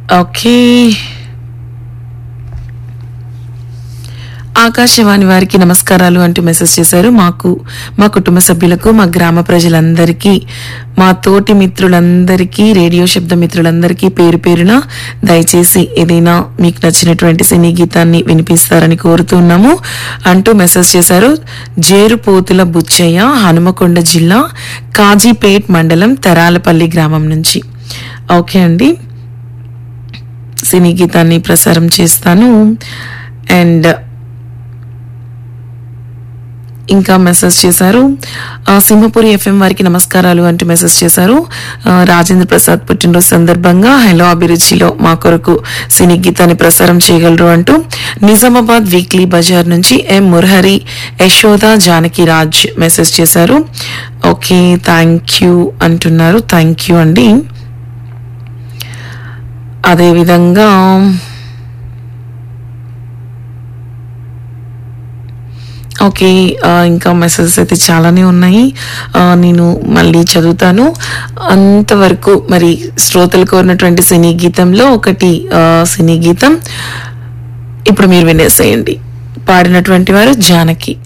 okay Akashvani వారికి నమస్కారాలు అంటూ మెసేజ్ చేశారు మాకు మా కుటుంబ సభ్యులకు మా గ్రామ ప్రజలందరికీ మా తోటి మిత్రులందరికీ రేడియో శబ్ద మిత్రులందరికీ పేరు పేరున దయచేసి ఏదైనా మీకు నచ్చినటువంటి సినీ గీతాన్ని వినిపిస్తారని కోరుతున్నాము అంటూ మెసేజ్ చేశారు జేరుపోతుల బుచ్చయ్య హనుమకొండ జిల్లా కాజీపేట్ మండలం తెరాలపల్లి గ్రామం నుంచి ఓకే అండి సినీ గీతాన్ని ప్రసారం చేస్తాను అండ్ ఇంకా మెసేజ్ చేశారు ఆ, సింహపురి ఎఫ్ఎం వారికి నమస్కారాలు అంటూ మెసేజ్ చేశారు ఆ, రాజేంద్ర ప్రసాద్ పుట్టినరోజు సందర్భంగా హలో అభిరుచిలో మా కొరకు సినీ గీతాన్ని ప్రసారం చేయగలరు అంటూ నిజామాబాద్ వీక్లీ బజార్ నుంచి ఎం మురహరి యశోద జానకి రాజ్ మెసేజ్ చేశారు ఓకే థ్యాంక్ యూ అంటున్నారు థ్యాంక్ యూ అండి అదేవిధంగా ఓకే ఆ, ఇంకా మెసేజెస్ అయితే చాలానే ఉన్నాయి ఆ, నేను మళ్ళీ చదువుతాను అంతవరకు మరి శ్రోతలు కోరినటువంటి సినీ గీతంలో ఒకటి ఆ, సినీ గీతం ఇప్పుడు మీరు వినేసేయండి పాడినటువంటి వారు జానకి